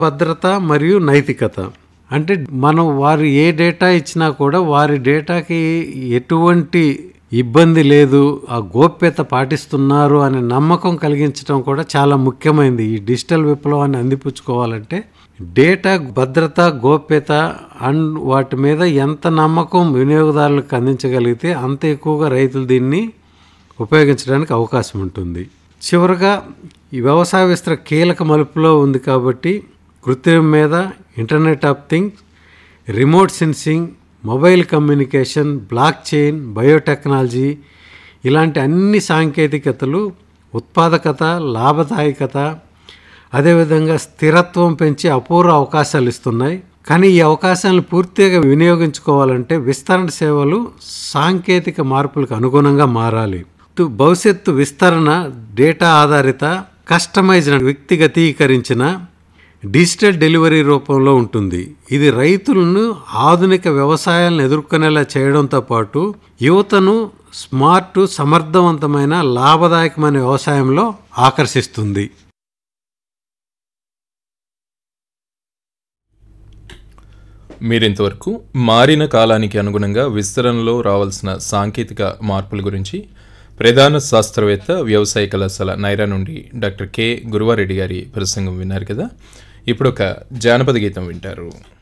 భద్రత మరియు నైతికత అంటే మనం వారు ఏ డేటా ఇచ్చినా కూడా వారి డేటాకి ఎటువంటి ఇబ్బంది లేదు ఆ గోప్యత పాటిస్తున్నారు అనే నమ్మకం కలిగించడం కూడా చాలా ముఖ్యమైనది ఈ డిజిటల్ విప్లవాన్ని అందిపుచ్చుకోవాలంటే డేటా భద్రత గోప్యత అండ్ వాటి మీద ఎంత నమ్మకం వినియోగదారులకు అందించగలిగితే అంత ఎక్కువగా రైతులు దీన్ని ఉపయోగించడానికి అవకాశం ఉంటుంది చివరగా ఈ వ్యవసాయ విస్తర కీలక మలుపులో ఉంది కాబట్టి కృత్రిమ మీద internet of things remote sensing mobile communication block chain biotechnology ఇలాంటి అన్ని సాంకేతికతలు ఉత్పాదకత లాభదాయకత అదేవిధంగా స్థిరత్వం పెంచి అపూర్వ అవకాశాలు ఇస్తున్నాయి కానీ ఈ అవకాశాలను పూర్తిగా వినియోగించుకోవాలంటే విస్తరణ సేవలు సాంకేతిక మార్పులకు అనుగుణంగా మారాలి తు- భవిష్యత్తు విస్తరణ డేటా ఆధారిత కస్టమైజ్డ్ వ్యక్తిగతీకరించిన డిజిటల్ డెలివరీ రూపంలో ఉంటుంది ఇది రైతులను ఆధునిక వ్యవసాయాలను ఎదుర్కొనేలా చేయడంతో పాటు యువతను స్మార్ట్ సమర్థవంతమైన లాభదాయకమైన వ్యవసాయంలో ఆకర్షిస్తుంది మీరింతవరకు మారిన కాలానికి అనుగుణంగా విస్తరణలో రావాల్సిన సాంకేతిక మార్పుల గురించి ప్రధాన శాస్త్రవేత్త వ్యవసాయ కళాశాల నైరా నుండి డాక్టర్ కె గురువారెడ్డి గారి ప్రసంగం విన్నారు కదా ఇప్పుడు ఒక జానపద గీతం వింటారు